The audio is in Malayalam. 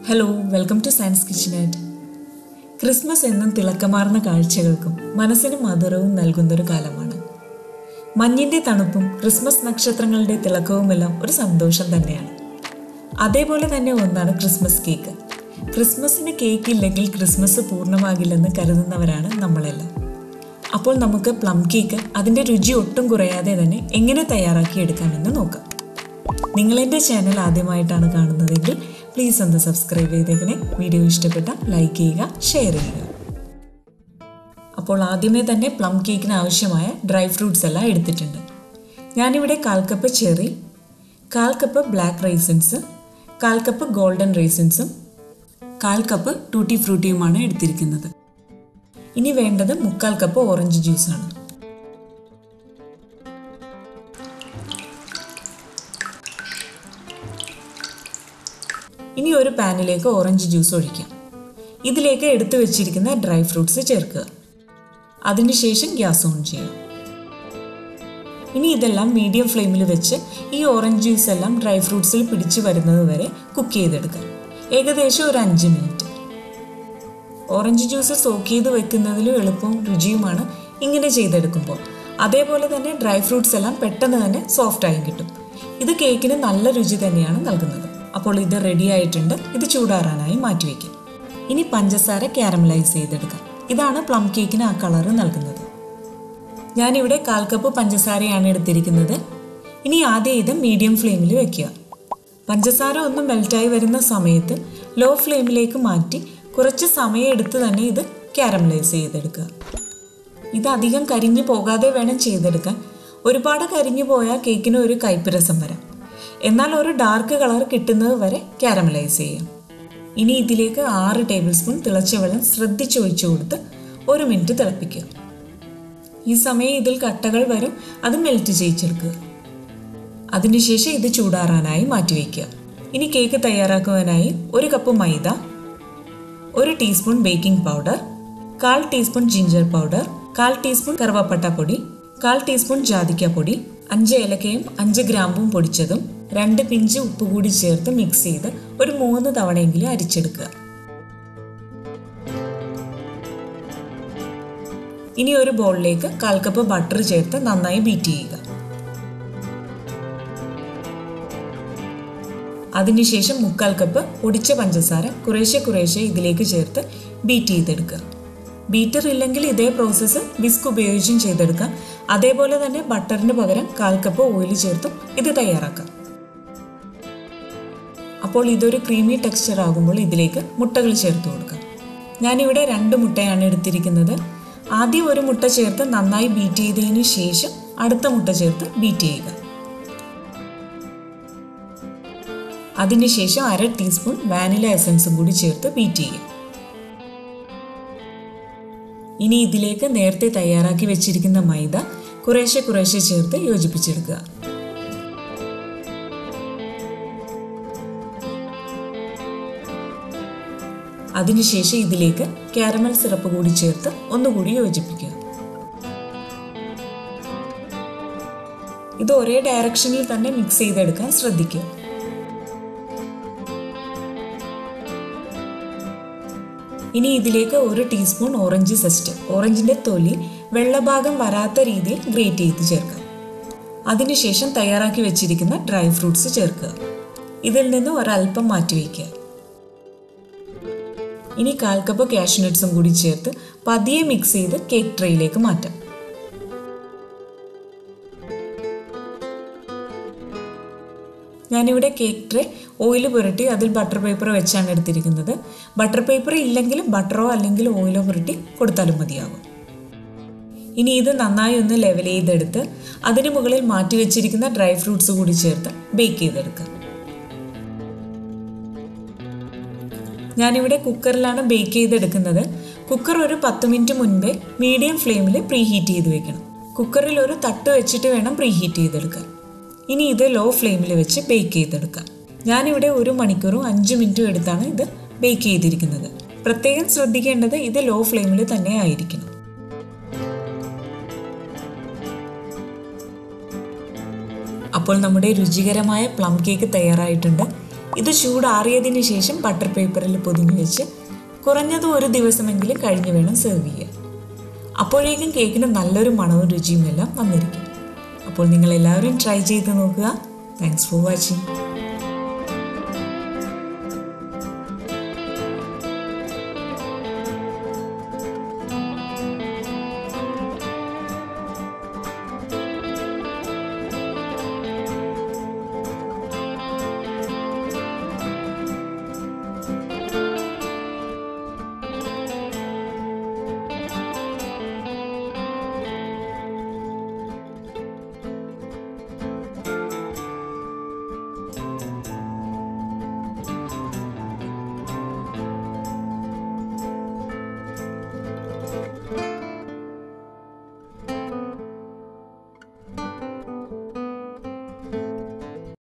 ഹലോ വെൽക്കം ടു സയൻസ് കിച്ചനേറ്റ് ക്രിസ്മസ് എന്നും തിളക്കമാർന്ന കാഴ്ചകൾക്കും മനസ്സിന് മധുരവും നൽകുന്നൊരു കാലമാണ് മഞ്ഞിൻ്റെ തണുപ്പും ക്രിസ്മസ് നക്ഷത്രങ്ങളുടെ തിളക്കവുമെല്ലാം ഒരു സന്തോഷം തന്നെയാണ് അതേപോലെ തന്നെ ഒന്നാണ് ക്രിസ്മസ് കേക്ക് ക്രിസ്മസിന് കേക്ക് ഇല്ലെങ്കിൽ ക്രിസ്മസ് പൂർണ്ണമാകില്ലെന്ന് കരുതുന്നവരാണ് നമ്മളെല്ലാം അപ്പോൾ നമുക്ക് പ്ലം കേക്ക് അതിൻ്റെ രുചി ഒട്ടും കുറയാതെ തന്നെ എങ്ങനെ തയ്യാറാക്കി എടുക്കാമെന്ന് നോക്കാം നിങ്ങൾ എൻ്റെ ചാനൽ ആദ്യമായിട്ടാണ് കാണുന്നതെങ്കിൽ പ്ലീസ് ഒന്ന് സബ്സ്ക്രൈബ് ചെയ്തേക്കണേ വീഡിയോ ഇഷ്ടപ്പെട്ട ലൈക്ക് ചെയ്യുക ഷെയർ ചെയ്യുക അപ്പോൾ ആദ്യമേ തന്നെ പ്ലം കേക്കിന് ആവശ്യമായ ഡ്രൈ ഫ്രൂട്ട്സ് എല്ലാം എടുത്തിട്ടുണ്ട് ഞാനിവിടെ കാൽ കപ്പ് ചെറി കാൽ കപ്പ് ബ്ലാക്ക് റൈസിൻസ് കാൽ കപ്പ് ഗോൾഡൻ റൈസിൻസും കാൽ കപ്പ് ടൂട്ടി ഫ്രൂട്ടിയുമാണ് എടുത്തിരിക്കുന്നത് ഇനി വേണ്ടത് മുക്കാൽ കപ്പ് ഓറഞ്ച് ജ്യൂസാണ് ഇനി ഒരു പാനിലേക്ക് ഓറഞ്ച് ജ്യൂസ് ഒഴിക്കാം ഇതിലേക്ക് എടുത്തു വെച്ചിരിക്കുന്ന ഡ്രൈ ഫ്രൂട്ട്സ് ചേർക്കുക അതിനുശേഷം ഗ്യാസ് ഓൺ ചെയ്യുക ഇനി ഇതെല്ലാം മീഡിയം ഫ്ലെയിമിൽ വെച്ച് ഈ ഓറഞ്ച് ജ്യൂസ് എല്ലാം ഡ്രൈ ഫ്രൂട്ട്സിൽ പിടിച്ചു വരുന്നത് വരെ കുക്ക് ചെയ്തെടുക്കാം ഏകദേശം ഒരു അഞ്ച് മിനിറ്റ് ഓറഞ്ച് ജ്യൂസ് സോക്ക് ചെയ്ത് വെക്കുന്നതിലും എളുപ്പവും രുചിയുമാണ് ഇങ്ങനെ ചെയ്തെടുക്കുമ്പോൾ അതേപോലെ തന്നെ ഡ്രൈ ഫ്രൂട്ട്സ് എല്ലാം പെട്ടെന്ന് തന്നെ സോഫ്റ്റ് ആയി കിട്ടും ഇത് കേക്കിന് നല്ല രുചി തന്നെയാണ് നൽകുന്നത് അപ്പോൾ ഇത് റെഡി ആയിട്ടുണ്ട് ഇത് ചൂടാറാനായി മാറ്റിവെക്കാം ഇനി പഞ്ചസാര ക്യാരമലൈസ് ചെയ്തെടുക്കാം ഇതാണ് പ്ലം കേക്കിന് ആ കളറ് നൽകുന്നത് ഞാനിവിടെ കാൽ കപ്പ് പഞ്ചസാരയാണ് എടുത്തിരിക്കുന്നത് ഇനി ആദ്യം ഇത് മീഡിയം ഫ്ലെയിമിൽ വെക്കുക പഞ്ചസാര ഒന്ന് മെൽറ്റായി വരുന്ന സമയത്ത് ലോ ഫ്ലെയിമിലേക്ക് മാറ്റി കുറച്ച് സമയം എടുത്ത് തന്നെ ഇത് ക്യാരമലൈസ് ചെയ്തെടുക്കുക ഇത് അധികം കരിഞ്ഞു പോകാതെ വേണം ചെയ്തെടുക്കാൻ ഒരുപാട് കരിഞ്ഞു പോയാൽ കേക്കിന് ഒരു കയ്പ്പ് രസം വരാം എന്നാൽ ഒരു ഡാർക്ക് കളർ കിട്ടുന്നത് വരെ ക്യാരമലൈസ് ചെയ്യാം ഇനി ഇതിലേക്ക് ആറ് ടേബിൾ സ്പൂൺ തിളച്ച വെള്ളം ശ്രദ്ധിച്ചൊഴിച്ചു കൊടുത്ത് ഒരു മിനിറ്റ് തിളപ്പിക്കുക ഈ സമയം ഇതിൽ കട്ടകൾ വരും അത് മെൽറ്റ് ചെയ്യിച്ചെടുക്കുക അതിനുശേഷം ഇത് ചൂടാറാനായി മാറ്റിവെക്കുക ഇനി കേക്ക് തയ്യാറാക്കുവാനായി ഒരു കപ്പ് മൈദ ഒരു ടീസ്പൂൺ ബേക്കിംഗ് പൗഡർ കാൽ ടീസ്പൂൺ ജിഞ്ചർ പൗഡർ കാൽ ടീസ്പൂൺ കറുവപ്പട്ട പൊടി കാൽ ടീസ്പൂൺ ജാതിക്ക പൊടി അഞ്ച് ഏലക്കയും അഞ്ച് ഗ്രാമ്പും പൊടിച്ചതും രണ്ട് പിഞ്ച് ഉപ്പ് കൂടി ചേർത്ത് മിക്സ് ചെയ്ത് ഒരു മൂന്ന് തവണയെങ്കിലും അരിച്ചെടുക്കുക ഇനി ഒരു ബൗളിലേക്ക് കാൽ കപ്പ് ബട്ടർ ചേർത്ത് നന്നായി ബീറ്റ് ചെയ്യുക അതിനുശേഷം മുക്കാൽ കപ്പ് പൊടിച്ച പഞ്ചസാര കുറേശ്ശെ കുറേശ്ശെ ഇതിലേക്ക് ചേർത്ത് ബീറ്റ് ചെയ്തെടുക്കുക ബീറ്റർ ഇല്ലെങ്കിൽ ഇതേ പ്രോസസ്സ് വിസ്ക് ഉപയോഗിച്ചും ചെയ്തെടുക്കാം അതേപോലെ തന്നെ ബട്ടറിന് പകരം കാൽ കപ്പ് ഓയിൽ ചേർത്തും ഇത് തയ്യാറാക്കാം അപ്പോൾ ഇതൊരു ക്രീമി ടെക്സ്ചർ ആകുമ്പോൾ ഇതിലേക്ക് മുട്ടകൾ ചേർത്ത് കൊടുക്കാം ഞാനിവിടെ രണ്ട് മുട്ടയാണ് എടുത്തിരിക്കുന്നത് ആദ്യം ഒരു മുട്ട ചേർത്ത് നന്നായി ബീറ്റ് ചെയ്തതിന് ശേഷം അടുത്ത മുട്ട ചേർത്ത് ബീറ്റ് ചെയ്യുക അതിനുശേഷം അര ടീസ്പൂൺ വാനില എസൻസും കൂടി ചേർത്ത് ബീറ്റ് ചെയ്യുക ഇനി ഇതിലേക്ക് നേരത്തെ തയ്യാറാക്കി വെച്ചിരിക്കുന്ന മൈദ കുറേശ്ശെ കുറേശ്ശെ ചേർത്ത് യോജിപ്പിച്ചെടുക്കുക അതിനുശേഷം ഇതിലേക്ക് കാരമൽ സിറപ്പ് കൂടി ചേർത്ത് ഒന്നുകൂടി യോജിപ്പിക്കുക ഇത് ഒരേ ഡയറക്ഷനിൽ തന്നെ മിക്സ് ചെയ്തെടുക്കാൻ ശ്രദ്ധിക്കുക ഇനി ഇതിലേക്ക് ഒരു ടീസ്പൂൺ ഓറഞ്ച് സെസ്റ്റ് ഓറഞ്ചിന്റെ തൊലി വെള്ളഭാഗം വരാത്ത രീതിയിൽ ഗ്രേറ്റ് ചെയ്ത് ചേർക്കാം അതിനുശേഷം തയ്യാറാക്കി വെച്ചിരിക്കുന്ന ഡ്രൈ ഫ്രൂട്ട്സ് ചേർക്കുക ഇതിൽ നിന്ന് ഒരല്പം മാറ്റിവെക്കുക ഇനി കാൽ കപ്പ് കാഷ്നട്ട്സും കൂടി ചേർത്ത് പതിയെ മിക്സ് ചെയ്ത് കേക്ക് ട്രേയിലേക്ക് മാറ്റാം ഞാനിവിടെ കേക്ക് ട്രേ ഓയിൽ പുരട്ടി അതിൽ ബട്ടർ പേപ്പർ വെച്ചാണ് എടുത്തിരിക്കുന്നത് ബട്ടർ പേപ്പർ ഇല്ലെങ്കിൽ ബട്ടറോ അല്ലെങ്കിൽ ഓയിലോ പുരട്ടി കൊടുത്താലും മതിയാകും ഇനി ഇത് നന്നായി ഒന്ന് ലെവൽ ചെയ്തെടുത്ത് അതിന് മുകളിൽ മാറ്റി വെച്ചിരിക്കുന്ന ഡ്രൈ ഫ്രൂട്ട്സ് കൂടി ചേർത്ത് ബേക്ക് ചെയ്തെടുക്കുക ഞാനിവിടെ കുക്കറിലാണ് ബേക്ക് ചെയ്തെടുക്കുന്നത് കുക്കർ ഒരു പത്ത് മിനിറ്റ് മുൻപേ മീഡിയം ഫ്ലെയിമിൽ പ്രീ ഹീറ്റ് ചെയ്ത് വെക്കണം കുക്കറിൽ ഒരു തട്ട് വെച്ചിട്ട് വേണം പ്രീ ഹീറ്റ് ചെയ്തെടുക്കാൻ ഇനി ഇത് ലോ ഫ്ലെയിമിൽ വെച്ച് ബേക്ക് ചെയ്തെടുക്കാം ഞാനിവിടെ ഒരു മണിക്കൂറും അഞ്ച് മിനിറ്റും എടുത്താണ് ഇത് ബേക്ക് ചെയ്തിരിക്കുന്നത് പ്രത്യേകം ശ്രദ്ധിക്കേണ്ടത് ഇത് ലോ ഫ്ലെയിമിൽ തന്നെ ആയിരിക്കണം അപ്പോൾ നമ്മുടെ രുചികരമായ പ്ലം കേക്ക് തയ്യാറായിട്ടുണ്ട് ഇത് ചൂടാറിയതിന് ശേഷം ബട്ടർ പേപ്പറിൽ പൊതിഞ്ഞു വെച്ച് കുറഞ്ഞത് ഒരു ദിവസമെങ്കിലും കഴിഞ്ഞ് വേണം സെർവ് ചെയ്യാൻ അപ്പോഴേക്കും കേക്കിന് നല്ലൊരു മണവും രുചിയും എല്ലാം വന്നിരിക്കും അപ്പോൾ നിങ്ങൾ എല്ലാവരും ട്രൈ ചെയ്ത് നോക്കുക താങ്ക്സ് ഫോർ വാച്ചിങ്